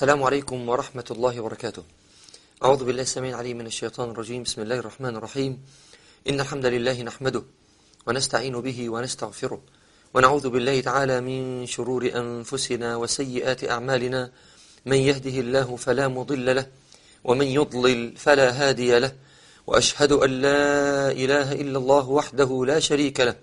السلام عليكم ورحمة الله وبركاته أعوذ بالله السميع العليم من الشيطان الرجيم بسم الله الرحمن الرحيم إن الحمد لله نحمده ونستعين به ونستغفره ونعوذ بالله تعالى من شرور أنفسنا وسيئات أعمالنا من يهده الله فلا مضل له ومن يضلل فلا هادي له وأشهد أن لا إله إلا الله وحده لا شريك له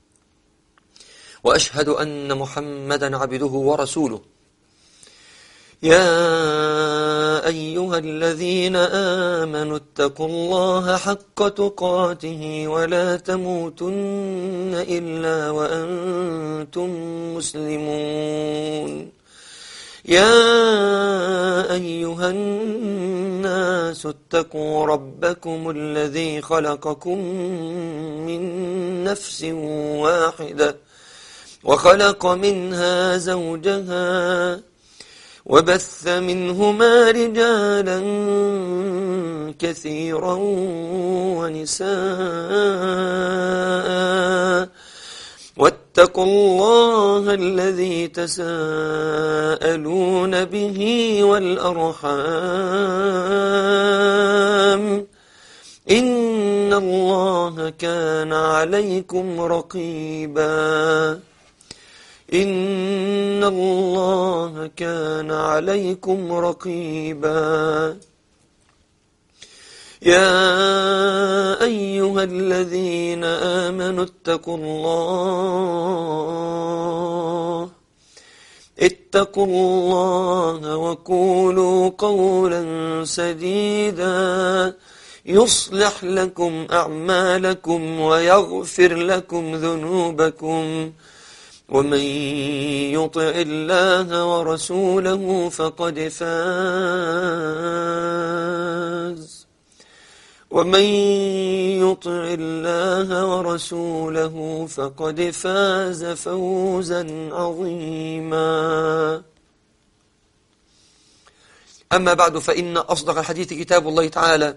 وأشهد أن محمدا عبده ورسوله يا أيها الذين آمنوا اتقوا الله حق تقاته ولا تموتن إلا وأنتم مسلمون يا أيها الناس اتقوا ربكم الذي خلقكم من نفس واحدة وخلق منها زوجها وبث منهما رجالا كثيرا ونساء واتقوا الله الذي تساءلون به والأرحام إن الله كان عليكم رقيباً إن الله كان عليكم رقيبا يا أيها الذين آمنوا اتقوا الله اتقوا الله وقولوا قولا سديدا يصلح لكم أعمالكم ويغفر لكم ذنوبكم ومن يطع الله ورسوله فقد فاز ومن يطع الله ورسوله فقد فاز فوزا عظيما أما بعد فإن أصدق الحديث كتاب الله تعالى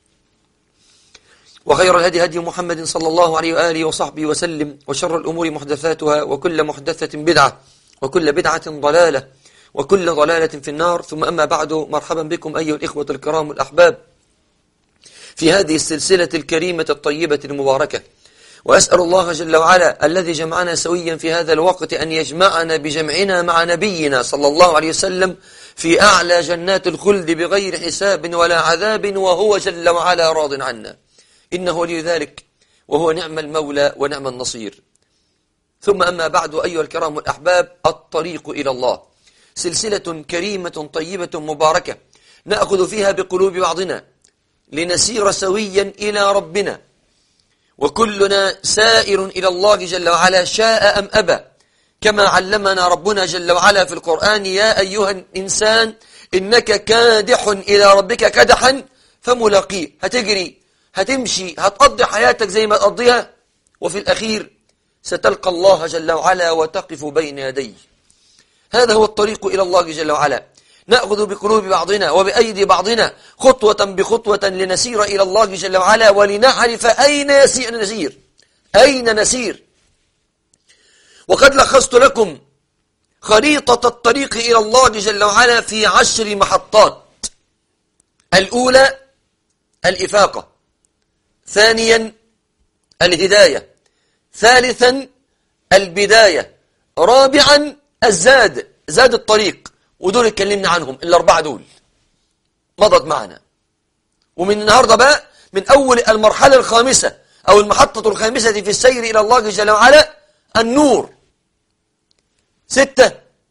وخير الهدي هدي محمد صلى الله عليه وآله وصحبه وسلم وشر الأمور محدثاتها وكل محدثة بدعة وكل بدعة ضلالة وكل ضلالة في النار ثم أما بعد مرحبا بكم أيها الإخوة الكرام الأحباب في هذه السلسلة الكريمة الطيبة المباركة وأسأل الله جل وعلا الذي جمعنا سويا في هذا الوقت أن يجمعنا بجمعنا مع نبينا صلى الله عليه وسلم في أعلى جنات الخلد بغير حساب ولا عذاب وهو جل وعلا راض عنا إنه ولي ذلك وهو نعم المولى ونعم النصير ثم أما بعد أيها الكرام الأحباب الطريق إلى الله سلسلة كريمة طيبة مباركة نأخذ فيها بقلوب بعضنا لنسير سويا إلى ربنا وكلنا سائر إلى الله جل وعلا شاء أم أبى كما علمنا ربنا جل وعلا في القرآن يا أيها الإنسان إنك كادح إلى ربك كدحا فملاقيه هتجري هتمشي هتقضي حياتك زي ما تقضيها وفي الأخير ستلقى الله جل وعلا وتقف بين يديه هذا هو الطريق إلى الله جل وعلا نأخذ بقلوب بعضنا وبأيدي بعضنا خطوة بخطوة لنسير إلى الله جل وعلا ولنعرف أين يسير نسير أين نسير وقد لخصت لكم خريطة الطريق إلى الله جل وعلا في عشر محطات الأولى الإفاقة ثانيا الهداية ثالثا البداية رابعا الزاد زاد الطريق ودول اتكلمنا عنهم الأربعة دول مضت معنا ومن النهاردة بقى من أول المرحلة الخامسة أو المحطة الخامسة في السير إلى الله جل وعلا النور ستة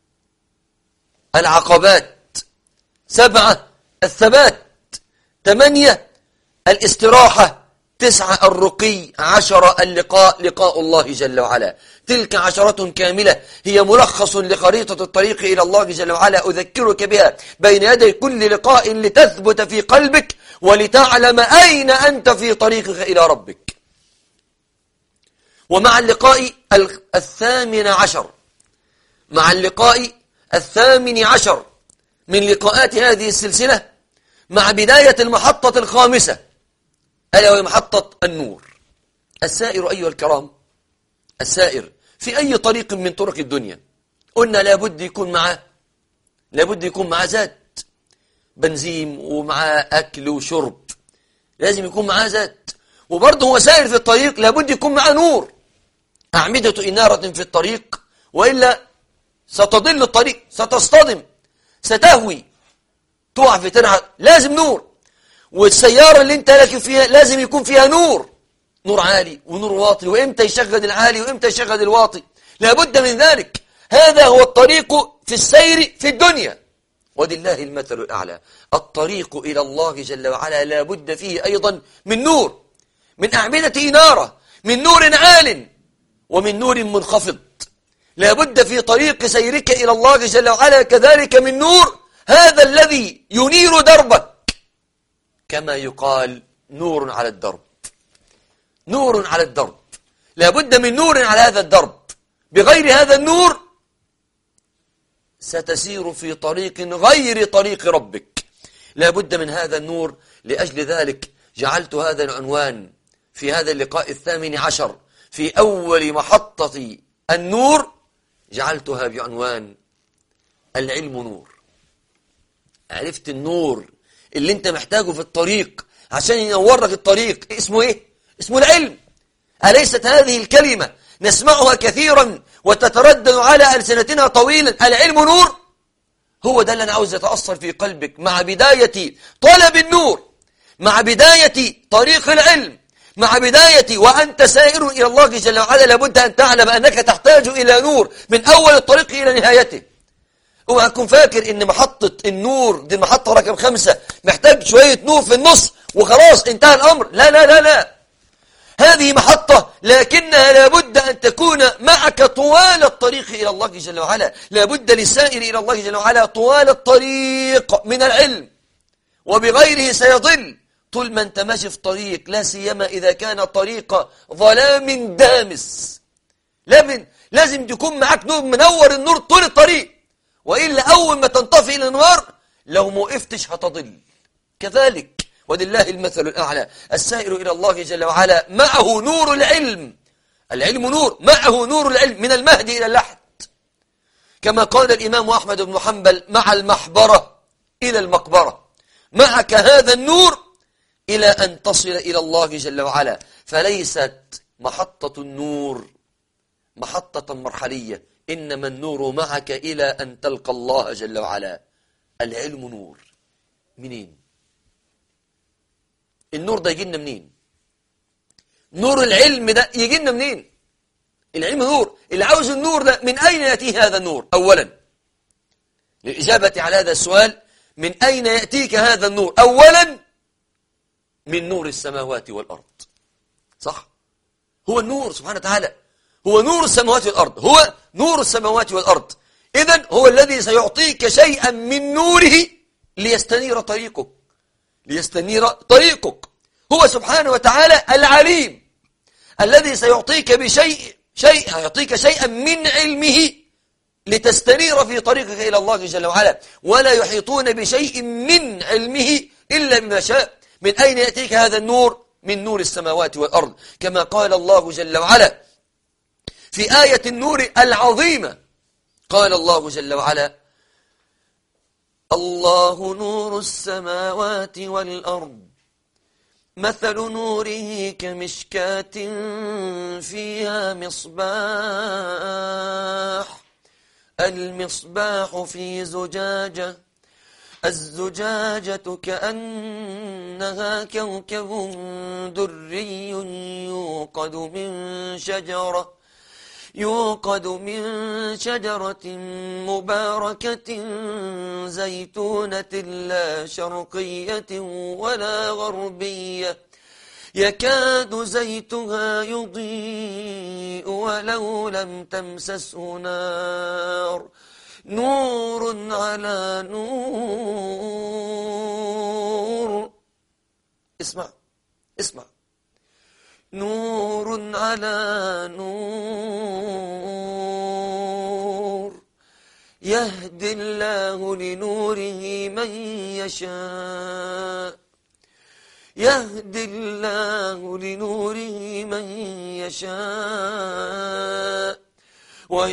العقبات سبعة الثبات ثمانية الاستراحة تسعة الرقي عشرة اللقاء لقاء الله جل وعلا تلك عشرة كاملة هي ملخص لخريطة الطريق إلى الله جل وعلا أذكرك بها بين يدي كل لقاء لتثبت في قلبك ولتعلم أين أنت في طريقك إلى ربك ومع اللقاء الثامن عشر مع اللقاء الثامن عشر من لقاءات هذه السلسلة مع بداية المحطة الخامسة ألا وهي محطة النور السائر أيها الكرام السائر في أي طريق من طرق الدنيا قلنا لابد يكون معاه لابد يكون معاه زاد بنزين ومعاه أكل وشرب لازم يكون معاه زاد وبرضه هو سائر في الطريق لابد يكون معاه نور أعمدة إنارة في الطريق وإلا ستضل الطريق ستصطدم ستهوي تقع في ترعة لازم نور والسيارة اللي انت راكب فيها لازم يكون فيها نور نور عالي ونور واطي وامتى يشغل العالي وامتى يشغل الواطي لابد من ذلك هذا هو الطريق في السير في الدنيا ولله المثل الأعلى الطريق إلى الله جل وعلا لابد فيه أيضا من نور من أعمدة إنارة من نور عال ومن نور منخفض لابد في طريق سيرك إلى الله جل وعلا كذلك من نور هذا الذي ينير دربك كما يقال نور على الدرب نور على الدرب لابد من نور على هذا الدرب بغير هذا النور ستسير في طريق غير طريق ربك لابد من هذا النور لأجل ذلك جعلت هذا العنوان في هذا اللقاء الثامن عشر في أول محطة النور جعلتها بعنوان العلم نور عرفت النور اللي انت محتاجه في الطريق عشان ينور لك الطريق اسمه ايه اسمه العلم أليست هذه الكلمة نسمعها كثيرا وتتردد على ألسنتنا طويلا العلم نور هو ده اللي أنا عاوز يتأثر في قلبك مع بداية طلب النور مع بداية طريق العلم مع بداية وأنت سائر إلى الله جل وعلا لابد أن تعلم أنك تحتاج إلى نور من أول الطريق إلى نهايته اوعى تكون فاكر ان محطة النور دي المحطة رقم خمسة محتاج شوية نور في النص وخلاص انتهى الأمر لا لا لا لا هذه محطة لكنها لابد أن تكون معك طوال الطريق إلى الله جل وعلا لابد للسائر إلى الله جل وعلا طوال الطريق من العلم وبغيره سيضل طول ما انت ماشي في طريق لا سيما إذا كان طريق ظلام دامس لازم لازم تكون معك نور منور النور طول الطريق وإلا أول ما تنطفئ الأنوار لو ما وقفتش هتضل كذلك ولله المثل الأعلى السائر إلى الله جل وعلا معه نور العلم العلم نور معه نور العلم من المهد إلى اللحد كما قال الإمام أحمد بن حنبل مع المحبرة إلى المقبرة معك هذا النور إلى أن تصل إلى الله جل وعلا فليست محطة النور محطة مرحلية إنما النور معك إلى أن تلقى الله جل وعلا العلم نور منين النور ده يجي لنا منين نور العلم ده يجي لنا منين العلم نور اللي عاوز النور ده من أين يأتيه هذا النور أولا للإجابة على هذا السؤال من أين يأتيك هذا النور أولا من نور السماوات والأرض صح هو النور سبحانه وتعالى هو نور السماوات والأرض هو نور السماوات والأرض إذا هو الذي سيعطيك شيئا من نوره ليستنير طريقك ليستنير طريقك هو سبحانه وتعالى العليم الذي سيعطيك بشيء شيء يعطيك شيئا من علمه لتستنير في طريقك إلى الله جل وعلا ولا يحيطون بشيء من علمه إلا بما شاء من أين يأتيك هذا النور من نور السماوات والأرض كما قال الله جل وعلا في آية النور العظيمة قال الله جل وعلا الله نور السماوات والأرض مثل نوره كمشكاة فيها مصباح المصباح في زجاجة الزجاجة كأنها كوكب دري يوقد من شجرة يوقد من شجرة مباركة زيتونة لا شرقية ولا غربية يكاد زيتها يضيء ولو لم تمسسه نار نور على نور اسمع اسمع نور على نور يهدي الله لنوره من يشاء يهدي الله لنوره من يشاء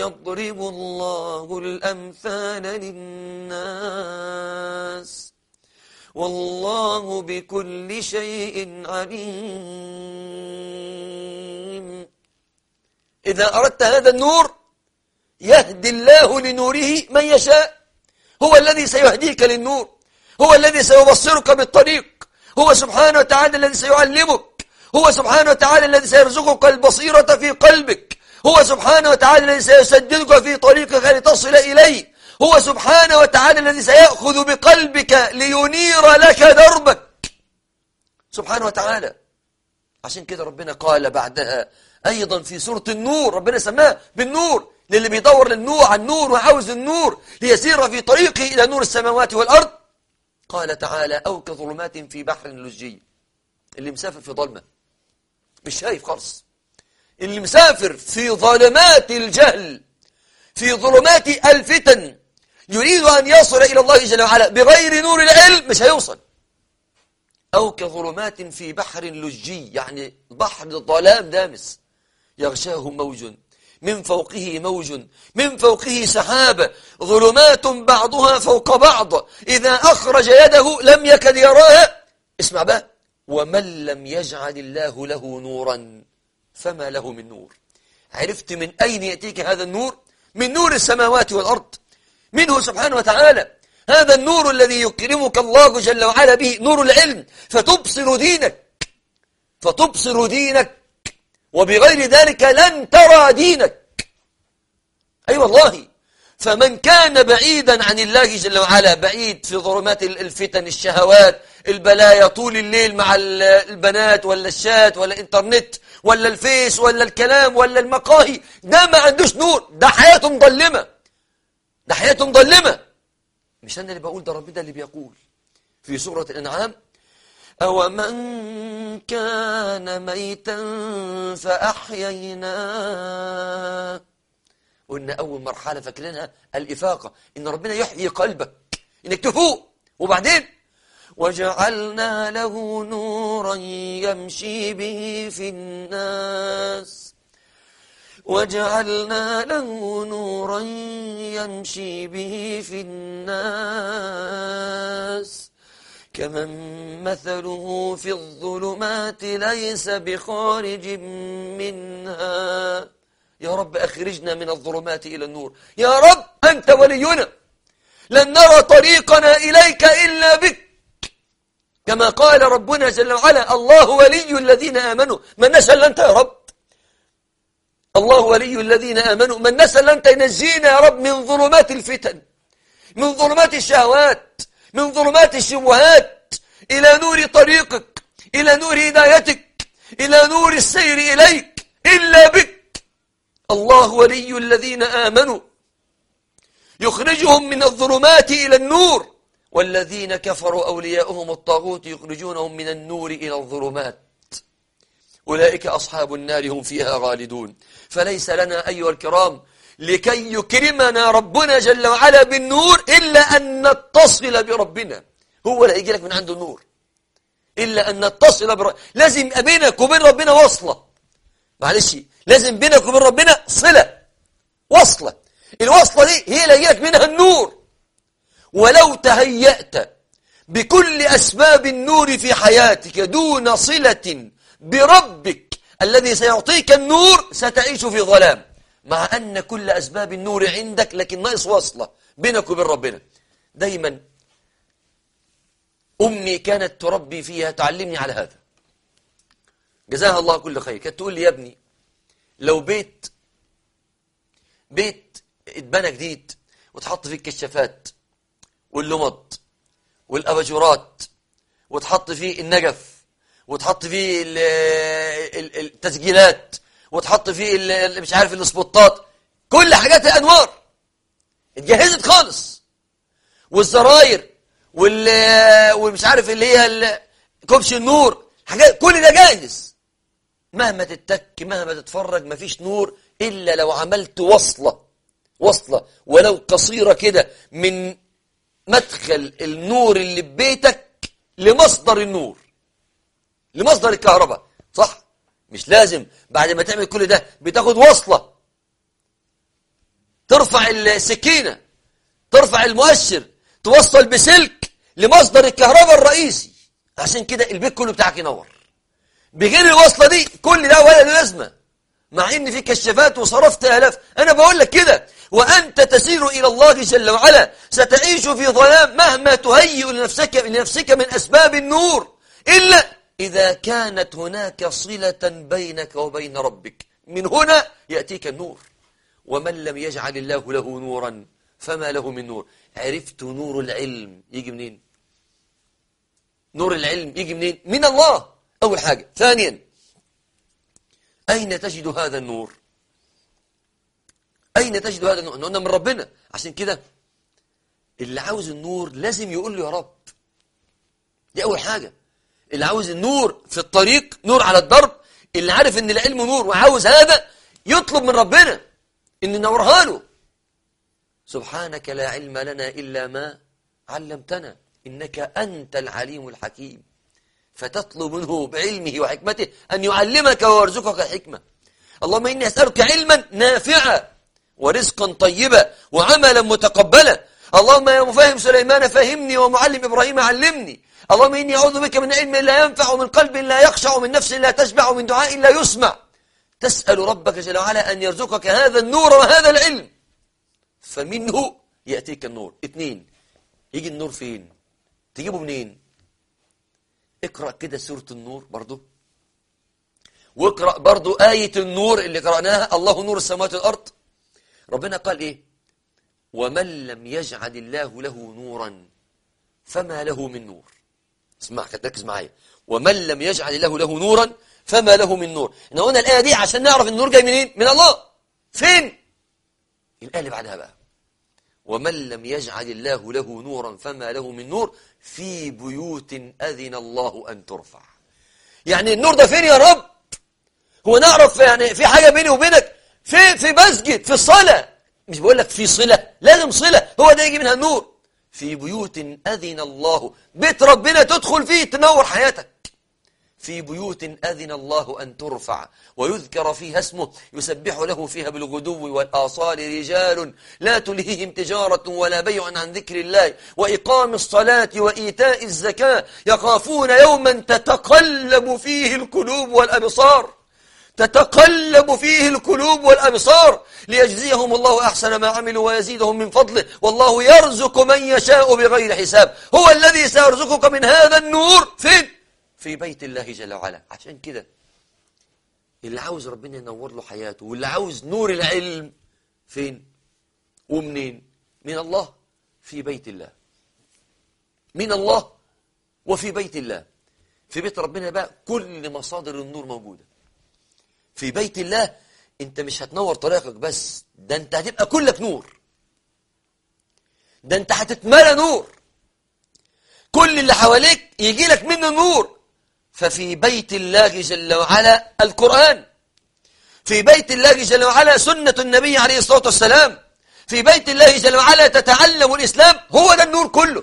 ويضرب الله الأمثال للناس والله بكل شيء عليم إذا أردت هذا النور يهدي الله لنوره من يشاء هو الذي سيهديك للنور هو الذي سيبصرك بالطريق هو سبحانه وتعالى الذي سيعلمك هو سبحانه وتعالى الذي سيرزقك البصيرة في قلبك هو سبحانه وتعالى الذي سيسددك في طريقك لتصل إليه هو سبحانه وتعالى الذي سيأخذ بقلبك لينير لك دربك سبحانه وتعالى عشان كده ربنا قال بعدها أيضا في سورة النور ربنا سماه بالنور للي بيدور للنور عن النور وعاوز النور ليسير في طريقه إلى نور السماوات والأرض قال تعالى أو كظلمات في بحر لجي اللي مسافر في ظلمة مش شايف خالص اللي مسافر في ظلمات الجهل في ظلمات الفتن يريد أن يصل إلى الله جل وعلا بغير نور العلم مش هيوصل أو كظلمات في بحر لجي يعني بحر ظلام دامس يغشاه موج من فوقه موج من فوقه سحابة ظلمات بعضها فوق بعض إذا أخرج يده لم يكد يراها اسمع بقى ومن لم يجعل الله له نورا فما له من نور عرفت من أين يأتيك هذا النور من نور السماوات والأرض منه سبحانه وتعالى هذا النور الذي يكرمك الله جل وعلا به نور العلم فتبصر دينك فتبصر دينك وبغير ذلك لن ترى دينك أي أيوة والله فمن كان بعيدا عن الله جل وعلا بعيد في ظلمات الفتن الشهوات البلايا طول الليل مع البنات ولا الشات ولا الانترنت ولا الفيس ولا الكلام ولا المقاهي ده ما عندوش نور ده حياته مظلمة ده حياته مظلمة مش أنا اللي بقول ده ربنا اللي بيقول في سورة الأنعام أو من كان ميتا فأحييناه قلنا أول مرحلة فاكرينها الإفاقة إن ربنا يحيي قلبك إنك تفوق وبعدين وجعلنا له نورا يمشي به في الناس وجعلنا له نورا يمشي به في الناس كمن مثله في الظلمات ليس بخارج منها يا رب أخرجنا من الظلمات إلى النور يا رب أنت ولينا لن نرى طريقنا إليك إلا بك كما قال ربنا جل وعلا الله ولي الذين آمنوا من نسأل أنت يا رب الله ولي الذين آمنوا من نسأل أنت ينجينا يا رب من ظلمات الفتن من ظلمات الشهوات من ظلمات الشبهات إلى نور طريقك إلى نور هدايتك إلى نور السير إليك إلا بك الله ولي الذين آمنوا يخرجهم من الظلمات إلى النور والذين كفروا أولياؤهم الطاغوت يخرجونهم من النور إلى الظلمات أولئك أصحاب النار هم فيها غالدون فليس لنا أيها الكرام لكي يكرمنا ربنا جل وعلا بالنور إلا أن نتصل بربنا هو لا يجي لك من عنده النور إلا أن نتصل بربنا لازم بينك وبين ربنا وصلة معلش لازم بينك وبين ربنا صلة وصلة الوصلة دي هي اللي يجيلك منها النور ولو تهيأت بكل أسباب النور في حياتك دون صلة بربك الذي سيعطيك النور ستعيش في ظلام مع أن كل أسباب النور عندك لكن ناقص وصلة بينك وبين ربنا دايما أمي كانت تربي فيها تعلمني على هذا جزاها الله كل خير كانت تقول لي يا ابني لو بيت بيت اتبنى جديد وتحط فيه الكشافات واللمض والأباجورات وتحط فيه النجف وتحط فيه التسجيلات وتحط فيه مش عارف السبوتات كل حاجات الأنوار اتجهزت خالص والزراير والمش عارف اللي هي كبش النور حاجات كل ده جاهز مهما تتك مهما تتفرج مفيش نور إلا لو عملت وصلة وصلة ولو قصيرة كده من مدخل النور اللي ببيتك لمصدر النور لمصدر الكهرباء صح مش لازم بعد ما تعمل كل ده بتاخد وصلة ترفع السكينة ترفع المؤشر توصل بسلك لمصدر الكهرباء الرئيسي عشان كده البيت كله بتاعك ينور بغير الوصلة دي كل ده ولا له لازمة مع ان في كشافات وصرفت الاف انا بقول لك كده وانت تسير الى الله جل وعلا ستعيش في ظلام مهما تهيئ لنفسك لنفسك من اسباب النور الا اذا كانت هناك صلة بينك وبين ربك من هنا ياتيك النور ومن لم يجعل الله له نورا فما له من نور عرفت نور العلم يجي منين نور العلم يجي منين من الله أول حاجة ثانيا أين تجد هذا النور أين تجد هذا النور أنه من ربنا عشان كده اللي عاوز النور لازم يقول له يا رب دي أول حاجة اللي عاوز النور في الطريق نور على الضرب اللي عارف ان العلم نور وعاوز هذا يطلب من ربنا ان ينورها له سبحانك لا علم لنا إلا ما علمتنا إنك أنت العليم الحكيم فتطلب منه بعلمه وحكمته أن يعلمك ويرزقك الحكمة اللهم إني أسألك علما نافعا ورزقا طيبا وعملا متقبلا اللهم يا مفاهم سليمان فهمني ومعلم إبراهيم علمني اللهم إني أعوذ بك من علم لا ينفع ومن قلب لا يخشع ومن نفس لا تشبع ومن دعاء لا يسمع تسأل ربك جل وعلا أن يرزقك هذا النور وهذا العلم فمنه يأتيك النور اثنين يجي النور فين تجيبه منين اقرأ كده سورة النور برضو واقرأ برضو آية النور اللي قرأناها الله نور السماوات والأرض ربنا قال إيه ومن لم يجعل الله له نورا فما له من نور اسمع ركز معايا ومن لم يجعل الله له نورا فما له من نور احنا قلنا الآية دي عشان نعرف النور جاي منين من الله فين الآية اللي بعدها بقى ومن لم يجعل الله له نورا فما له من نور في بيوت أذن الله أن ترفع يعني النور ده فين يا رب هو نعرف يعني في حاجة بيني وبينك في في مسجد في الصلاة مش بقول لك في صلة لازم صلة هو ده يجي منها النور في بيوت أذن الله بيت ربنا تدخل فيه تنور حياتك في بيوت أذن الله أن ترفع ويذكر فيها اسمه يسبح له فيها بالغدو والآصال رجال لا تلهيهم تجارة ولا بيع عن ذكر الله وإقام الصلاة وإيتاء الزكاة يخافون يوما تتقلب فيه القلوب والأبصار تتقلب فيه القلوب والأبصار ليجزيهم الله أحسن ما عملوا ويزيدهم من فضله والله يرزق من يشاء بغير حساب هو الذي سيرزقك من هذا النور فين؟ في بيت الله جل وعلا عشان كده اللي عاوز ربنا ينور له حياته واللي عاوز نور العلم فين ومنين من الله في بيت الله من الله وفي بيت الله في بيت ربنا بقى كل مصادر النور موجودة في بيت الله انت مش هتنور طريقك بس ده انت هتبقى كلك نور ده انت هتتملى نور كل اللي حواليك يجي لك منه نور ففي بيت الله جل وعلا القرآن في بيت الله جل وعلا سنة النبي عليه الصلاة والسلام في بيت الله جل وعلا تتعلم الإسلام هو ده النور كله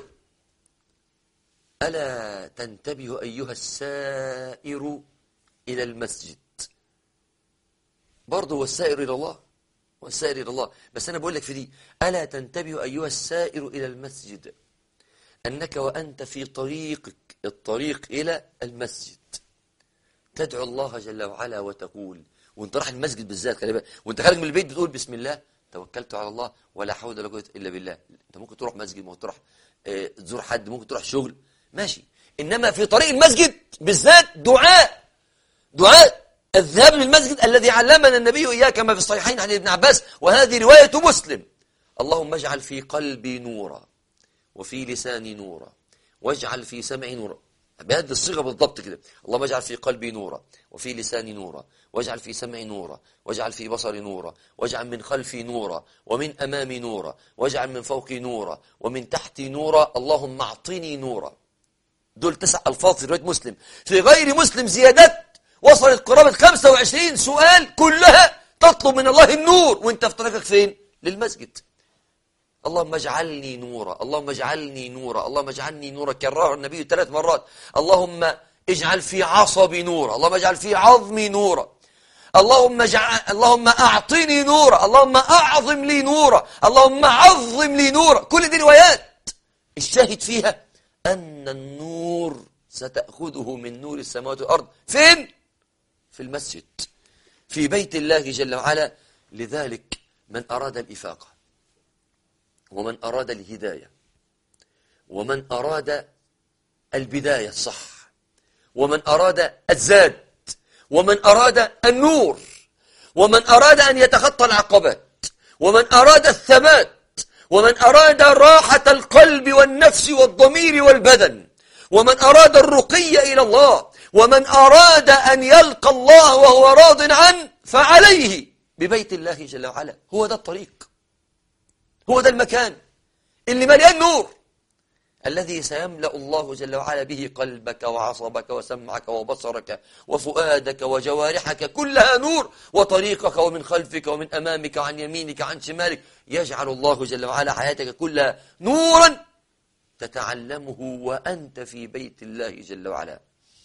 ألا تنتبه أيها السائر إلى المسجد برضه هو السائر إلى الله والسائر إلى الله بس أنا بقول لك في دي ألا تنتبه أيها السائر إلى المسجد أنك وأنت في طريقك الطريق إلى المسجد تدعو الله جل وعلا وتقول وانت رايح المسجد بالذات خلي بالك وانت خارج من البيت بتقول بسم الله توكلت على الله ولا حول ولا قوه الا بالله انت ممكن تروح مسجد ممكن تروح اه تزور حد ممكن تروح شغل ماشي انما في طريق المسجد بالذات دعاء دعاء الذهاب للمسجد الذي علمنا النبي اياه كما في الصحيحين عن ابن عباس وهذه روايه مسلم اللهم اجعل في قلبي نورا وفي لساني نورا واجعل في سمعي نورا بهذه الصيغة بالضبط كده اللهم اجعل في قلبي نورا وفي لساني نورا واجعل في سمعي نورا واجعل في بصري نورا واجعل من خلفي نورا ومن أمامي نورا واجعل من فوقي نورا ومن تحتي نورا اللهم اعطني نورا دول تسع ألفاظ في رواية مسلم في غير مسلم زيادات وصلت قرابة 25 سؤال كلها تطلب من الله النور وانت في طريقك فين للمسجد اللهم اجعلني نورا اللهم اجعلني نورا اللهم اجعلني نورا كررها النبي ثلاث مرات اللهم اجعل في عصبي نورا اللهم اجعل في عظمي نورا اللهم اجعل اللهم اعطني نورا اللهم اعظم لي نورا اللهم عظم لي نورا كل دي روايات الشاهد فيها أن النور ستأخذه من نور السماوات والأرض فين؟ في المسجد في بيت الله جل وعلا لذلك من أراد الإفاقة ومن أراد الهداية ومن أراد البداية الصح ومن أراد الزاد ومن أراد النور ومن أراد أن يتخطى العقبات ومن أراد الثبات ومن أراد راحة القلب والنفس والضمير والبدن ومن أراد الرقي إلى الله ومن أراد أن يلقى الله وهو راض عنه فعليه ببيت الله جل وعلا هو ده الطريق هو ده المكان اللي مليان نور الذي سيملأ الله جل وعلا به قلبك وعصبك وسمعك وبصرك وفؤادك وجوارحك كلها نور وطريقك ومن خلفك ومن أمامك وعن يمينك وعن شمالك يجعل الله جل وعلا حياتك كلها نورا تتعلمه وأنت في بيت الله جل وعلا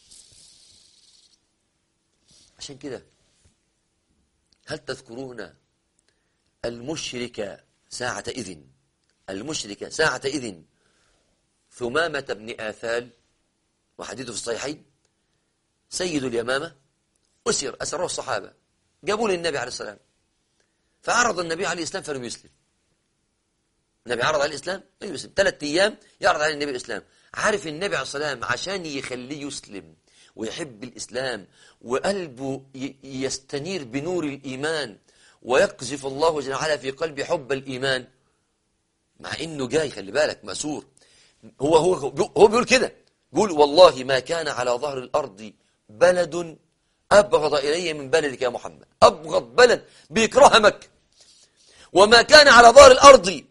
عشان كده هل تذكرون المشرك ساعة إذن المشرك ساعة إذن ثمامة بن آثال وحديثه في الصحيحين سيد اليمامة أسر أسروه الصحابة جابوا للنبي عليه السلام فعرض النبي عليه الإسلام فلم يسلم النبي عرض عليه الإسلام لم يسلم ثلاث أيام يعرض عليه النبي الإسلام عارف النبي عليه السلام عشان يخليه يسلم ويحب الإسلام وقلبه يستنير بنور الإيمان ويقذف الله جل وعلا في قلبه حب الإيمان مع إنه جاي خلي بالك مأسور هو هو هو بيقول كده بيقول والله ما كان على ظهر الأرض بلد أبغض إلي من بلدك يا محمد أبغض بلد بيكرهها مكة وما كان على ظهر الأرض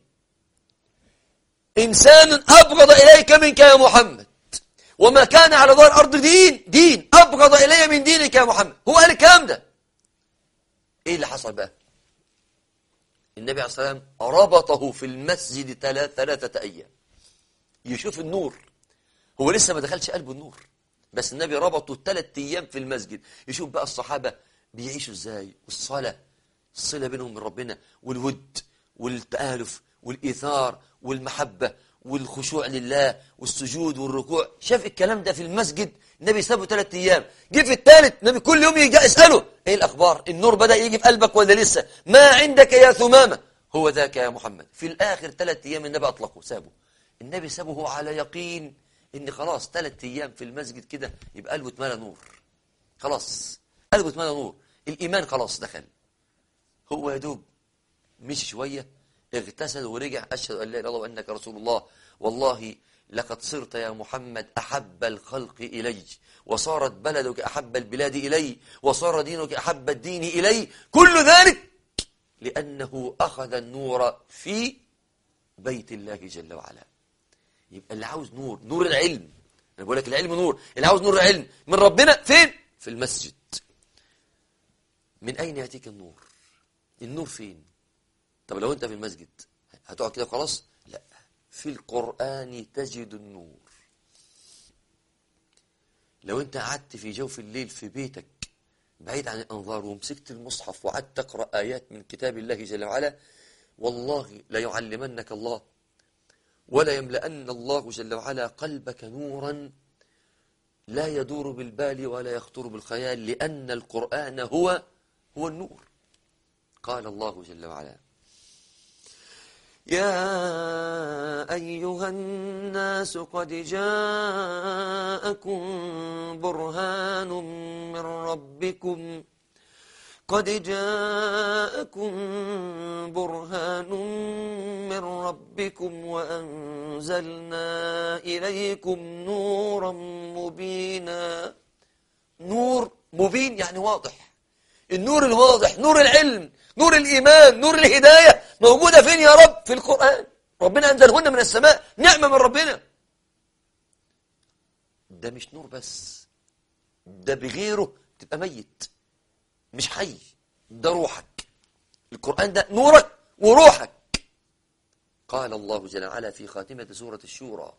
إنسان أبغض إليك منك يا محمد وما كان على ظهر الأرض دين دين أبغض إلي من دينك يا محمد هو قال الكلام ده إيه اللي حصل بقى النبي عليه الصلاة والسلام ربطه في المسجد ثلاثة أيام يشوف النور هو لسه ما دخلش قلبه النور بس النبي ربطه ثلاث أيام في المسجد يشوف بقى الصحابة بيعيشوا ازاي والصلاة الصلة بينهم من ربنا والود والتآلف والإيثار والمحبة والخشوع لله والسجود والركوع شاف الكلام ده في المسجد النبي سابه ثلاث أيام جه في الثالث النبي كل يوم يجي يسأله إيه الأخبار النور بدأ يجي في قلبك ولا لسه ما عندك يا ثمامة هو ذاك يا محمد في الآخر ثلاث أيام النبي أطلقه سابه النبي سابه على يقين إن خلاص ثلاث أيام في المسجد كده يبقى قلبه اتملى نور خلاص قلبه اتملى نور الإيمان خلاص دخل هو يا دوب مشي شوية اغتسل ورجع أشهد أن لا إله إلا الله وأنك رسول الله والله لقد صرت يا محمد أحب الخلق إلي وصارت بلدك أحب البلاد إلي وصار دينك أحب الدين إلي كل ذلك لأنه أخذ النور في بيت الله جل وعلا يبقى اللي عاوز نور نور العلم أنا بقول لك العلم نور اللي عاوز نور العلم من ربنا فين في المسجد من أين يأتيك النور النور فين طب لو أنت في المسجد هتقعد كده خلاص لا في القرآن تجد النور لو أنت قعدت في جوف الليل في بيتك بعيد عن الأنظار ومسكت المصحف وقعدت تقرأ آيات من كتاب الله جل وعلا والله لا يعلمنك الله ولا يملأن الله جل وعلا قلبك نورا لا يدور بالبال ولا يخطر بالخيال لأن القرآن هو هو النور قال الله جل وعلا يا أيها الناس قد جاءكم برهان من ربكم قد جاءكم برهان من ربكم وأنزلنا إليكم نورا مبينا نور مبين يعني واضح النور الواضح نور العلم نور الإيمان نور الهداية موجودة فين يا رب في القرآن ربنا أنزلهن من السماء نعمة من ربنا ده مش نور بس ده بغيره تبقى ميت مش حي ده روحك القرآن ده نورك وروحك قال الله جل وعلا في خاتمة سورة الشورى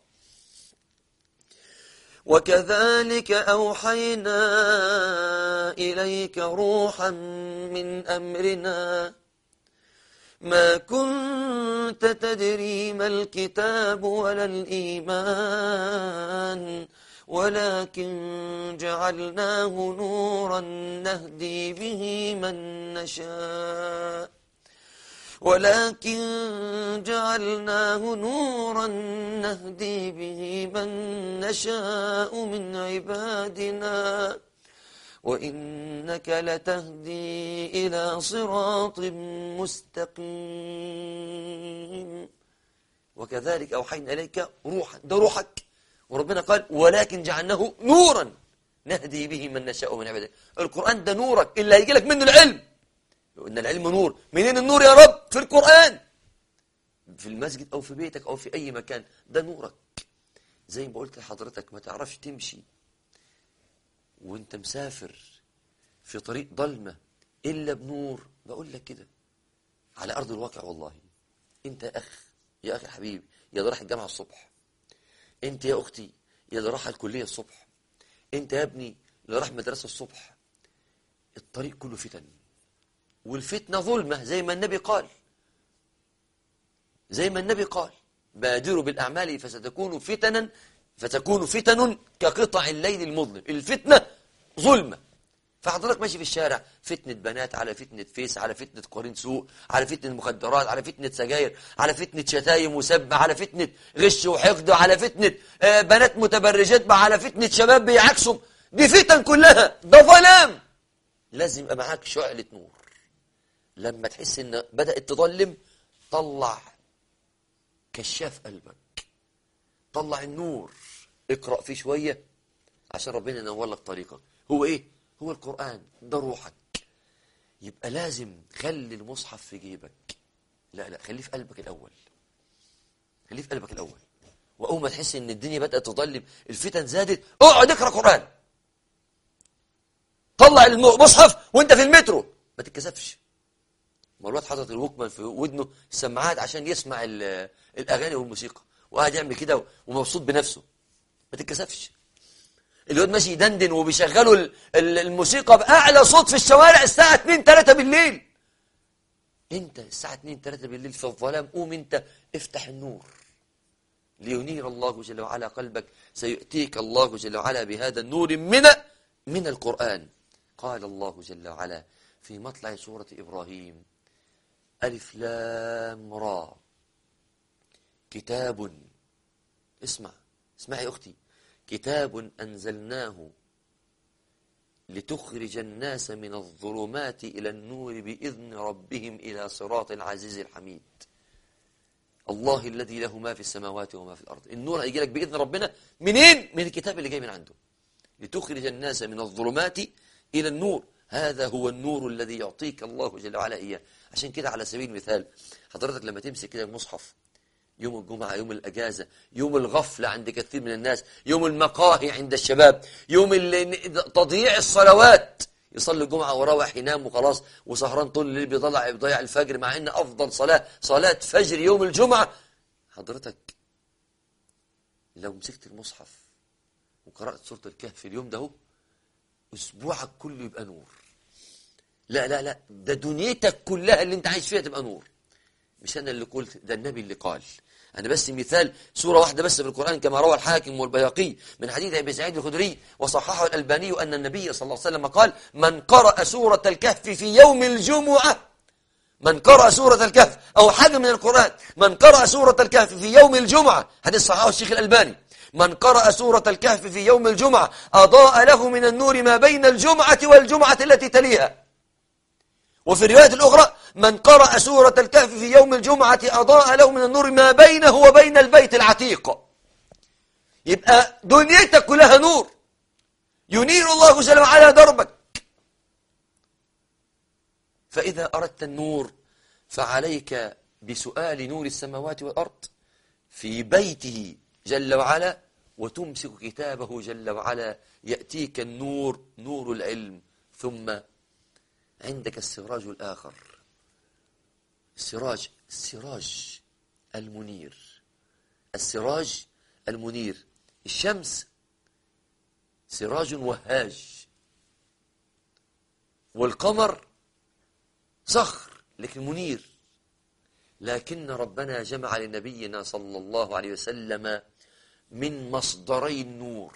وكذلك أوحينا إليك روحا من أمرنا ما كنت تدري ما الكتاب ولا الإيمان ولكن جعلناه نورا نهدي به من نشاء ولكن جعلناه نورا نهدي به من نشاء من عبادنا وإنك لتهدي إلى صراط مستقيم وكذلك أوحينا إليك روحا ده روحك وربنا قال ولكن جعلناه نورا نهدي به من نشاء من عبادنا القرآن ده نورك اللي هيجي لك منه العلم إن العلم نور منين النور يا رب في القرآن في المسجد أو في بيتك أو في أي مكان ده نورك زي ما قلت لحضرتك ما تعرفش تمشي وانت مسافر في طريق ضلمة إلا بنور بقول لك كده على أرض الواقع والله انت يا أخ يا أخي حبيبي يا اللي راح الجامعة الصبح انت يا أختي يا اللي راح الكلية الصبح انت يا ابني اللي راح مدرسة الصبح الطريق كله فتن والفتنة ظلمة زي ما النبي قال زي ما النبي قال بادروا بالأعمال فستكون فتنا فتكون فتن كقطع الليل المظلم الفتنة ظلمة فحضرتك ماشي في الشارع فتنة بنات على فتنة فيس على فتنة قرين سوق على فتنة مخدرات على فتنة سجاير على فتنة شتايم وسب على فتنة غش وحقد على فتنة آه، بنات متبرجات على فتنة شباب بيعكسوا دي فتن كلها ده ظلام لازم يبقى معاك شعلة نور لما تحس ان بدأت تظلم طلع كشاف قلبك طلع النور اقرأ فيه شوية عشان ربنا ينور لك طريقك هو ايه هو القرآن ده روحك يبقى لازم خلي المصحف في جيبك لا لا خليه في قلبك الأول خليه في قلبك الأول وأول ما تحس إن الدنيا بدأت تظلم الفتن زادت اقعد اقرأ قرآن طلع المصحف وانت في المترو ما تتكسفش ما الواد حاطط الوكمان في ودنه السماعات عشان يسمع ال- الأغاني والموسيقى وقاعد يعمل كده ومبسوط بنفسه ما تتكسفش الواد ماشي يدندن وبيشغلوا ال- ال- الموسيقى بأعلى صوت في الشوارع الساعة 2 3 بالليل انت الساعة 2 3 بالليل في الظلام قوم انت افتح النور لينير الله جل وعلا قلبك سيؤتيك الله جل وعلا بهذا النور من من القرآن قال الله جل وعلا في مطلع سورة إبراهيم ألف لام را كتاب اسمع اسمعي أختي كتاب أنزلناه لتخرج الناس من الظلمات إلى النور بإذن ربهم إلى صراط العزيز الحميد الله الذي له ما في السماوات وما في الأرض النور هيجي لك بإذن ربنا منين؟ من الكتاب اللي جاي من عنده لتخرج الناس من الظلمات إلى النور هذا هو النور الذي يعطيك الله جل وعلا إياه عشان كده على سبيل المثال حضرتك لما تمسك كده المصحف يوم الجمعة يوم الأجازة يوم الغفلة عند كثير من الناس يوم المقاهي عند الشباب يوم ال- تضييع الصلوات يصلي الجمعة وراوح ينام وخلاص وسهران طول الليل بيضيع بيضيع الفجر مع ان افضل صلاة صلاة فجر يوم الجمعة حضرتك لو مسكت المصحف وقرأت سورة الكهف في اليوم ده هو اسبوعك كله يبقى نور لا لا لا ده دنيتك كلها اللي انت عايش فيها تبقى نور مش انا اللي قلت ده النبي اللي قال انا بس مثال سوره واحده بس في القران كما روى الحاكم والبيهقي من حديث ابي سعيد الخدري وصححه الالباني ان النبي صلى الله عليه وسلم قال من قرأ سوره الكهف في يوم الجمعه من قرأ سورة الكهف أو حاجة من القرآن من قرأ سورة الكهف في يوم الجمعة حديث صححه الشيخ الألباني من قرأ سورة الكهف في يوم الجمعة أضاء له من النور ما بين الجمعة والجمعة التي تليها وفي الرواية الأخرى من قرأ سورة الكهف في يوم الجمعة أضاء له من النور ما بينه وبين البيت العتيق يبقى دنيتك كلها نور ينير الله جل وعلا دربك فإذا أردت النور فعليك بسؤال نور السماوات والأرض في بيته جل وعلا وتمسك كتابه جل وعلا يأتيك النور نور العلم ثم عندك السراج الآخر السراج السراج المنير السراج المنير الشمس سراج وهاج والقمر صخر لكن منير لكن ربنا جمع لنبينا صلى الله عليه وسلم من مصدري النور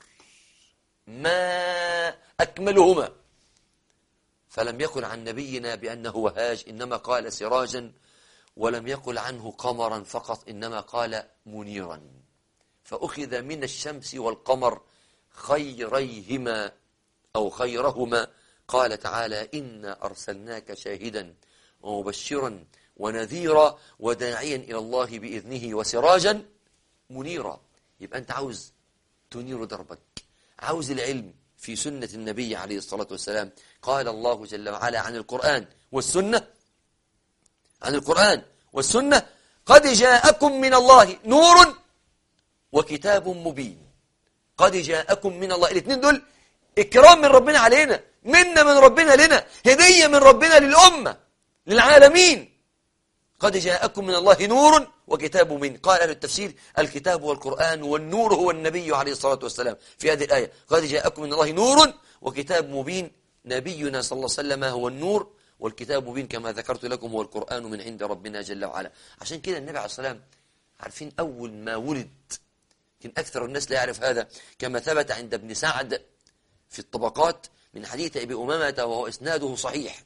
ما أكملهما فلم يقل عن نبينا بأنه وهاج إنما قال سراجا ولم يقل عنه قمرا فقط إنما قال منيرا فأخذ من الشمس والقمر خيريهما أو خيرهما قال تعالى إنا أرسلناك شاهدا ومبشرا ونذيرا وداعيا إلى الله بإذنه وسراجا منيرا يبقى أنت عاوز تنير دربك عاوز العلم في سنة النبي عليه الصلاة والسلام قال الله جل وعلا عن القرآن والسنة عن القرآن والسنة قد جاءكم من الله نور وكتاب مبين قد جاءكم من الله الاثنين دول إكرام من ربنا علينا منا من ربنا لنا هدية من ربنا للأمة للعالمين قد جاءكم من الله نور وكتاب من قال أهل التفسير الكتاب والقرآن والنور هو النبي عليه الصلاة والسلام في هذه الآية قد جاءكم من الله نور وكتاب مبين نبينا صلى الله عليه وسلم هو النور والكتاب مبين كما ذكرت لكم هو القرآن من عند ربنا جل وعلا عشان كده النبي عليه الصلاة والسلام عارفين أول ما ولد يمكن أكثر الناس لا يعرف هذا كما ثبت عند ابن سعد في الطبقات من حديث أبي أمامة وهو إسناده صحيح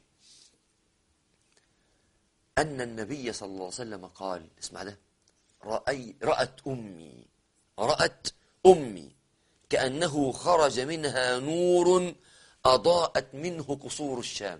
أن النبي صلى الله عليه وسلم قال اسمع ده رأي رأت أمي رأت أمي كأنه خرج منها نور أضاءت منه قصور الشام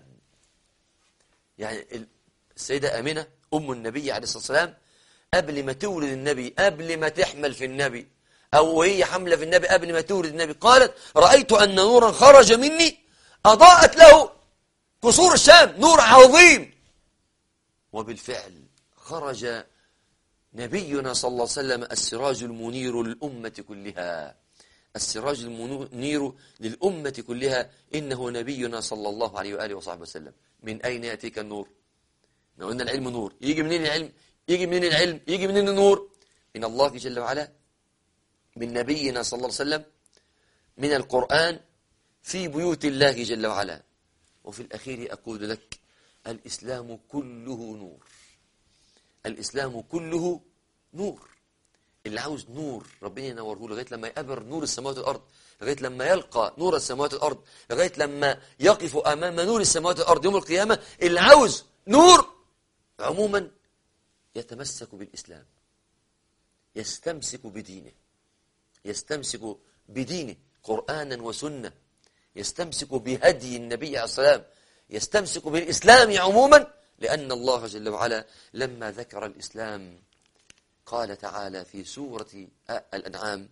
يعني السيدة أمنة أم النبي عليه الصلاة والسلام قبل ما تولد النبي قبل ما تحمل في النبي أو هي حملة في النبي قبل ما تولد النبي قالت رأيت أن نورا خرج مني أضاءت له قصور الشام نور عظيم وبالفعل خرج نبينا صلى الله عليه وسلم السراج المنير للأمة كلها السراج المنير للأمة كلها إنه نبينا صلى الله عليه وآله وصحبه وسلم من أين يأتيك النور ما قلنا العلم نور يجي منين العلم يجي منين العلم يجي منين النور من الله جل وعلا من نبينا صلى الله عليه وسلم من القرآن في بيوت الله جل وعلا وفي الأخير أقول لك الإسلام كله نور الإسلام كله نور اللي عاوز نور ربنا ينوره لغاية لما يقبر نور السماوات والأرض لغاية لما يلقى نور السماوات والأرض لغاية لما يقف أمام نور السماوات والأرض يوم القيامة اللي عاوز نور عموما يتمسك بالإسلام يستمسك بدينه يستمسك بدينه قرآنا وسنة يستمسك بهدي النبي عليه الصلاة يستمسك بالإسلام عموما لأن الله جل وعلا لما ذكر الإسلام قال تعالى في سورة الأنعام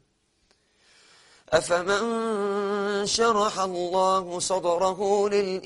أفمن شرح الله صدره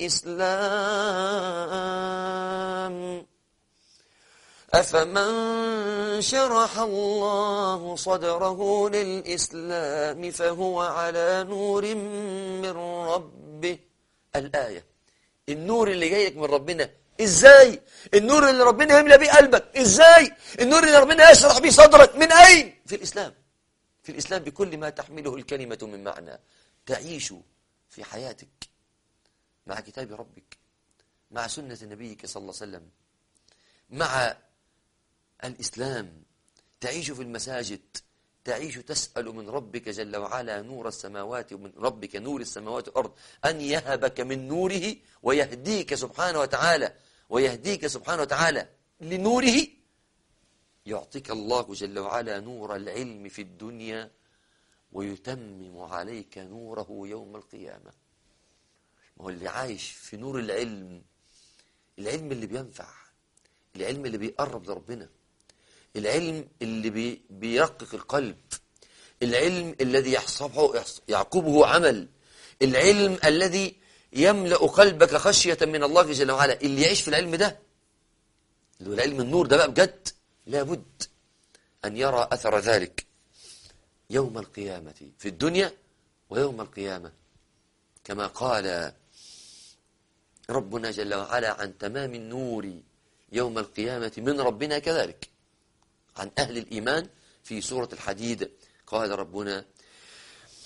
للإسلام أفمن شرح الله صدره للإسلام فهو على نور من ربه الآية النور اللي جايك من ربنا ازاي النور اللي ربنا يملى بيه قلبك ازاي النور اللي ربنا يشرح بيه صدرك من اين في الاسلام في الاسلام بكل ما تحمله الكلمه من معنى تعيش في حياتك مع كتاب ربك مع سنه نبيك صلى الله عليه وسلم مع الاسلام تعيش في المساجد تعيش تسأل من ربك جل وعلا نور السماوات ومن ربك نور السماوات والأرض أن يهبك من نوره ويهديك سبحانه وتعالى ويهديك سبحانه وتعالى لنوره يعطيك الله جل وعلا نور العلم في الدنيا ويتمم عليك نوره يوم القيامة ما هو اللي عايش في نور العلم العلم اللي بينفع العلم اللي بيقرب لربنا العلم اللي بي بيرقق القلب العلم الذي يحصبه يعقبه عمل العلم الذي يملأ قلبك خشية من الله جل وعلا اللي يعيش في العلم ده اللي هو العلم النور ده بقى بجد لابد أن يرى أثر ذلك يوم القيامة في الدنيا ويوم القيامة كما قال ربنا جل وعلا عن تمام النور يوم القيامة من ربنا كذلك عن أهل الإيمان في سورة الحديد قال ربنا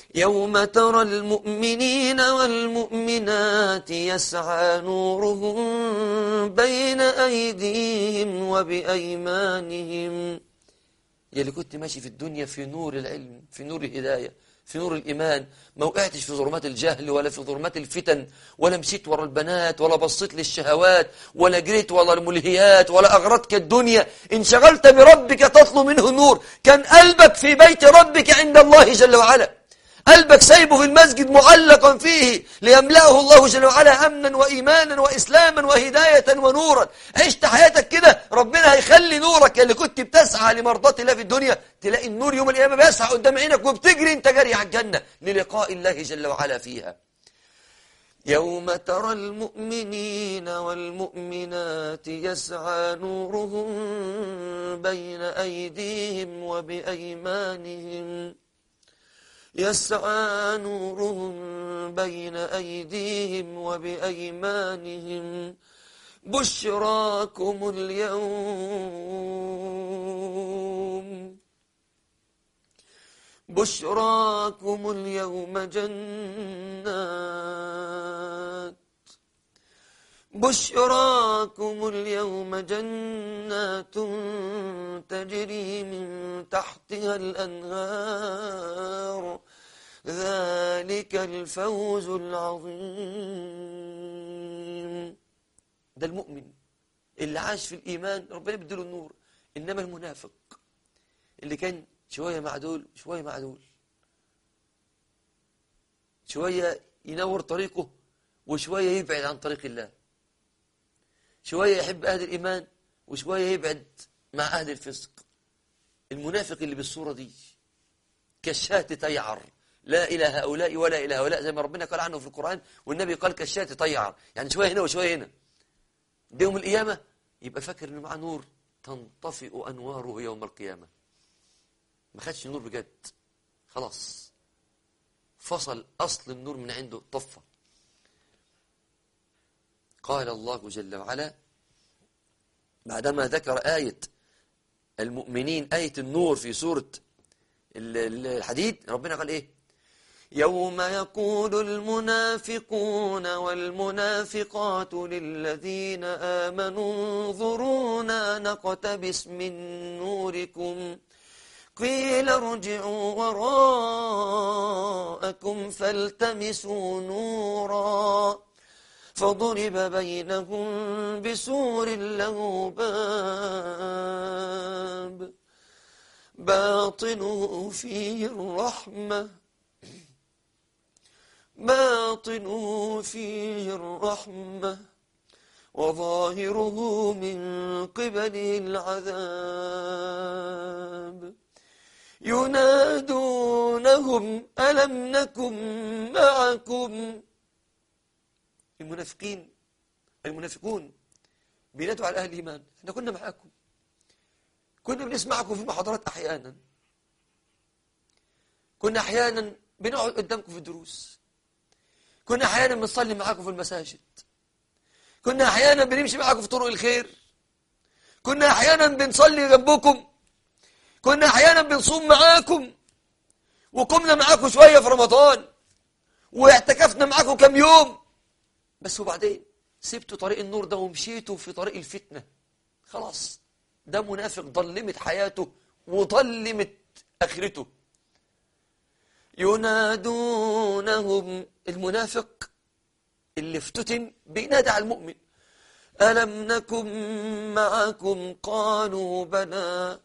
يوم ترى المؤمنين والمؤمنات يسعى نورهم بين أيديهم وبأيمانهم يلي كنت ماشي في الدنيا في نور العلم في نور الهداية في نور الإيمان ما وقعتش في ظلمات الجهل ولا في ظلمات الفتن ولا مشيت ورا البنات ولا بصيت للشهوات ولا جريت ورا الملهيات ولا أغرتك الدنيا انشغلت بربك تطلب منه النور كان قلبك في بيت ربك عند الله جل وعلا قلبك سايبه في المسجد معلقا فيه ليملأه الله جل وعلا أمنا وإيمانا وإسلاما وهداية ونورا عشت حياتك كده ربنا هيخلي نورك اللي كنت بتسعى لمرضات الله في الدنيا تلاقي النور يوم القيامة بيسعى قدام عينك وبتجري انت جري على الجنة للقاء الله جل وعلا فيها يوم ترى المؤمنين والمؤمنات يسعى نورهم بين أيديهم وبأيمانهم يسعى نورهم بين أيديهم وبأيمانهم بشراكم اليوم بشراكم اليوم جنات بشراكم اليوم جنات تجري من تحتها الأنهار ذلك الفوز العظيم ده المؤمن اللي عاش في الإيمان ربنا بيديله النور إنما المنافق اللي كان شوية مع دول شوية مع دول شوية ينور طريقه وشوية يبعد عن طريق الله شوية يحب أهل الإيمان وشوية يبعد مع أهل الفسق المنافق اللي بالصورة دي كالشاة تيعر لا إلى هؤلاء ولا إلى هؤلاء زي ما ربنا قال عنه في القرآن والنبي قال كالشاة تيعر يعني شوية هنا وشوية هنا ده يوم القيامة يبقى فاكر إنه معاه نور تنطفئ أنواره يوم القيامة ما خدش نور بجد خلاص فصل أصل النور من عنده طفى قال الله جل وعلا بعدما ذكر آية المؤمنين آية النور في سورة الحديد ربنا قال إيه يوم يقول المنافقون والمنافقات للذين آمنوا انظرونا نقتبس من نوركم قيل ارجعوا وراءكم فالتمسوا نورا فضرب بينهم بسور له باب باطنه فيه الرحمة باطنه فيه الرحمة وظاهره من قبله العذاب ينادونهم ألم نكن معكم المنافقين المنافقون بينادوا على أهل الإيمان احنا كنا معاكم كنا بنسمعكم في محاضرات أحيانا كنا أحيانا بنقعد قدامكم في الدروس كنا أحيانا بنصلي معاكم في المساجد كنا أحيانا بنمشي معاكم في طرق الخير كنا أحيانا بنصلي جنبكم كنا أحيانا بنصوم معاكم وقمنا معاكم شوية في رمضان واعتكفنا معاكم كم يوم بس وبعدين سبتوا طريق النور ده ومشيتوا في طريق الفتنة خلاص ده منافق ضلمت حياته وضلمت آخرته ينادونهم المنافق اللي افتتن بينادى على المؤمن ألم نكن معكم قالوا بلى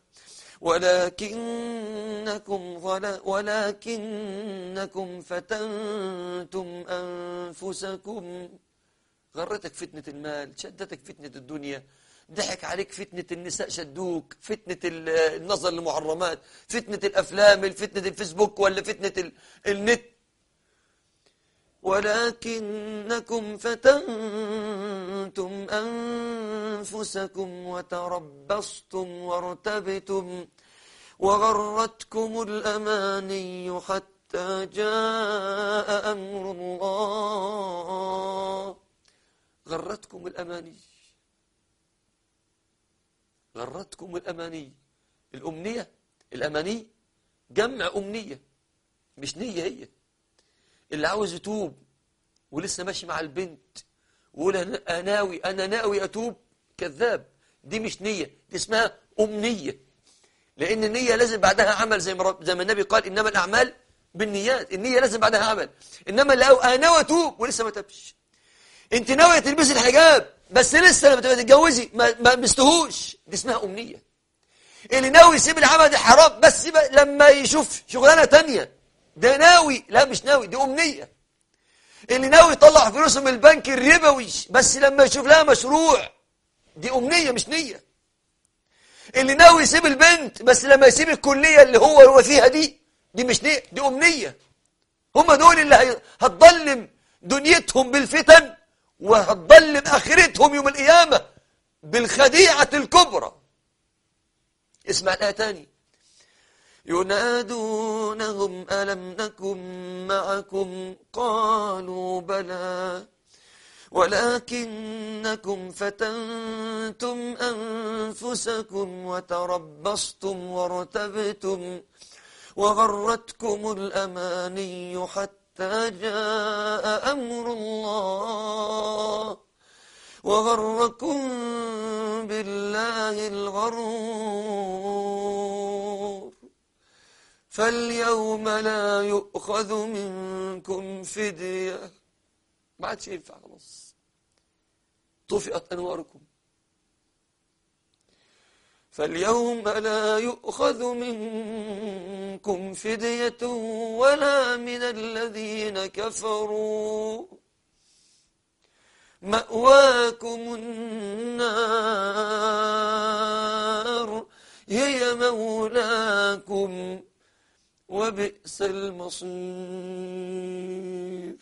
ولكنكم ظل ولكنكم فتنتم أنفسكم غرتك فتنة المال شدتك فتنة الدنيا ضحك عليك فتنة النساء شدوك فتنة النظر للمحرمات فتنة الأفلام فتنة الفيسبوك ولا فتنة النت ولكنكم فتنتم أنفسكم وتربصتم وارتبتم وغرتكم الأماني حتى جاء أمر الله غرتكم الأماني غرتكم الأماني الأمنية الأماني جمع أمنية مش نية هي اللي عاوز يتوب ولسه ماشي مع البنت ويقول أنا ناوي أنا ناوي أتوب كذاب دي مش نية دي اسمها أمنية لأن النية لازم بعدها عمل زي ما زي ما النبي قال إنما الأعمال بالنيات النية لازم بعدها عمل إنما لو أنا ناوي أتوب ولسه ما تبش أنت ناوية تلبسي الحجاب بس لسه لما تتجوزي ما ما مستهوش دي اسمها أمنية اللي ناوي يسيب العمل دي حرام بس لما يشوف شغلانة تانية ده ناوي لا مش ناوي دي أمنية اللي ناوي يطلع فلوسه من البنك الربوي بس لما يشوف لها مشروع دي أمنية مش نية اللي ناوي يسيب البنت بس لما يسيب الكلية اللي هو هو فيها دي دي مش نية دي أمنية هم دول اللي هتضلم دنيتهم بالفتن وهتضلم آخرتهم يوم القيامة بالخديعة الكبرى اسمع الآية تاني ينادونهم ألم نكن معكم قالوا بلى ولكنكم فتنتم أنفسكم وتربصتم وارتبتم وغرتكم الأماني حتى جاء أمر الله وغركم بالله الغرور فاليوم لا يؤخذ منكم فدية ما عادش ينفع خلاص طفئت أنواركم فاليوم لا يؤخذ منكم فدية ولا من الذين كفروا مأواكم النار هي مولاكم وبئس المصير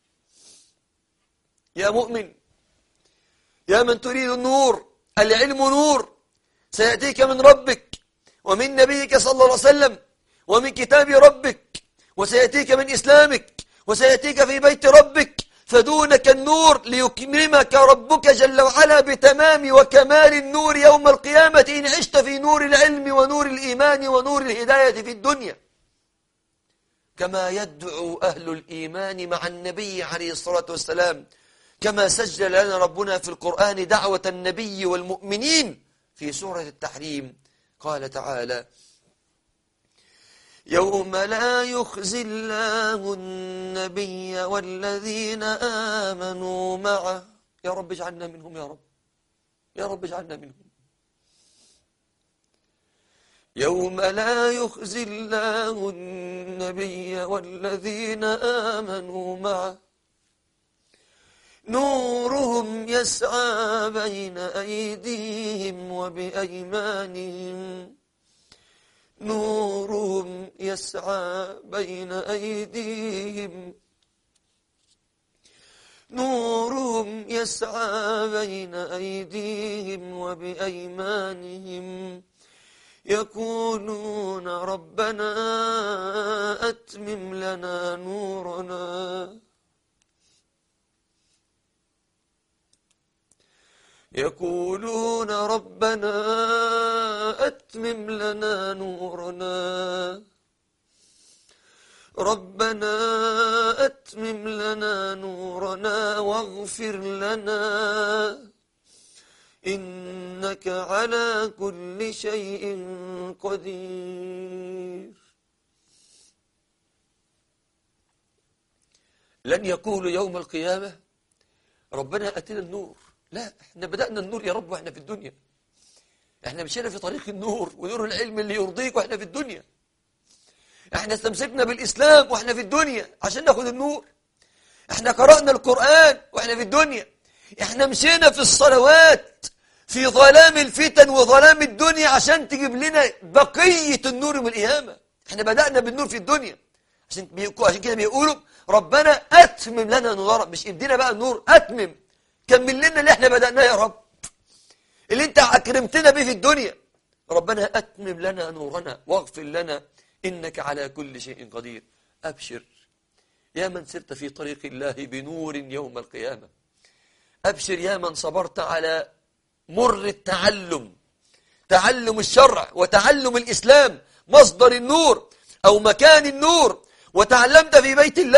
يا مؤمن يا من تريد النور العلم نور سيأتيك من ربك ومن نبيك صلى الله عليه وسلم ومن كتاب ربك وسيأتيك من إسلامك وسيأتيك في بيت ربك فدونك النور ليكرمك ربك جل وعلا بتمام وكمال النور يوم القيامة إن عشت في نور العلم ونور الإيمان ونور الهداية في الدنيا كما يدعو أهل الإيمان مع النبي عليه الصلاة والسلام كما سجل لنا ربنا في القرآن دعوة النبي والمؤمنين في سورة التحريم قال تعالى يوم لا يخزي الله النبي والذين آمنوا معه يا رب اجعلنا منهم يا رب يا رب اجعلنا منهم يوم لا يخزي الله النبي والذين آمنوا معه نورهم يسعى بين أيديهم وبأيمانهم نورهم يسعى بين أيديهم نورهم يسعى بين أيديهم وبأيمانهم يقولون ربنا أتمم لنا نورنا يقولون ربنا أتمم لنا نورنا ربنا أتمم لنا نورنا واغفر لنا إنك على كل شيء قدير لن يقول يوم القيامة ربنا أتنا النور لا احنا بدأنا النور يا رب واحنا في الدنيا احنا مشينا في طريق النور ونور العلم اللي يرضيك واحنا في الدنيا احنا استمسكنا بالإسلام واحنا في الدنيا عشان ناخد النور احنا قرأنا القرآن واحنا في الدنيا احنا مشينا في الصلوات في ظلام الفتن وظلام الدنيا عشان تجيب لنا بقية النور من القيامة احنا بدأنا بالنور في الدنيا عشان عشان كده بيقولوا ربنا أتمم لنا نورا مش ادينا بقى النور أتمم كمل لنا اللي احنا بدأناه يا رب اللي انت أكرمتنا به في الدنيا ربنا أتمم لنا نورنا واغفر لنا إنك على كل شيء قدير أبشر يا من سرت في طريق الله بنور يوم القيامة أبشر يا من صبرت على مر التعلم تعلم الشرع وتعلم الإسلام مصدر النور أو مكان النور وتعلمت في بيت الله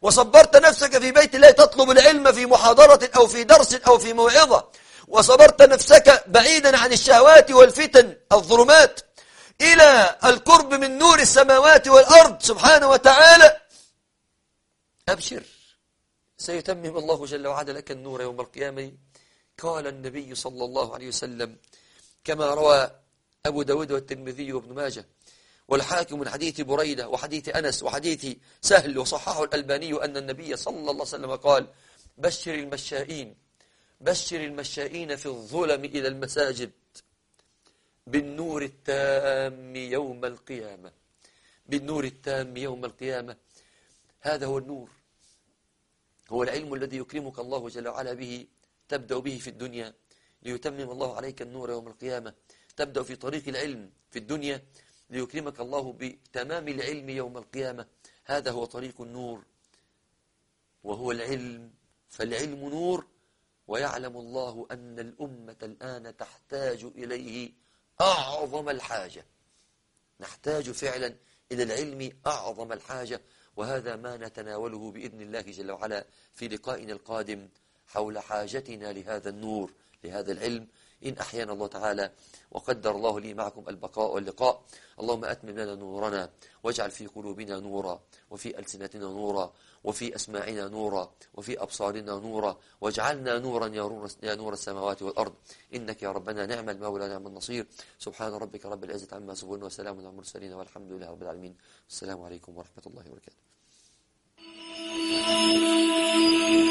وصبرت نفسك في بيت الله تطلب العلم في محاضرة أو في درس أو في موعظة وصبرت نفسك بعيدا عن الشهوات والفتن الظلمات إلى القرب من نور السماوات والأرض سبحانه وتعالى أبشر سيتمم الله جل وعلا لك النور يوم القيامة قال النبي صلى الله عليه وسلم كما روى أبو داود والترمذي وابن ماجه والحاكم من حديث بريدة وحديث أنس وحديث سهل وصححه الألباني أن النبي صلى الله عليه وسلم قال بشر المشائين بشر المشائين في الظلم إلى المساجد بالنور التام يوم القيامة بالنور التام يوم القيامة هذا هو النور هو العلم الذي يكرمك الله جل وعلا به تبدأ به في الدنيا ليتمم الله عليك النور يوم القيامة تبدأ في طريق العلم في الدنيا ليكرمك الله بتمام العلم يوم القيامة هذا هو طريق النور وهو العلم فالعلم نور ويعلم الله أن الأمة الآن تحتاج إليه أعظم الحاجة نحتاج فعلا إلى العلم أعظم الحاجة وهذا ما نتناوله بإذن الله جل وعلا في لقائنا القادم حول حاجتنا لهذا النور لهذا العلم إن أحيانا الله تعالى وقدر الله لي معكم البقاء واللقاء اللهم أتمم لنا نورنا واجعل في قلوبنا نورا وفي ألسنتنا نورا وفي أسماعنا نورا وفي أبصارنا نورا واجعلنا نورا يا نور, يا نور السماوات والأرض إنك يا ربنا نعم المولى نعم النصير سبحان ربك رب العزة عما يصفون وسلام على المرسلين والحمد لله رب العالمين السلام عليكم ورحمة الله وبركاته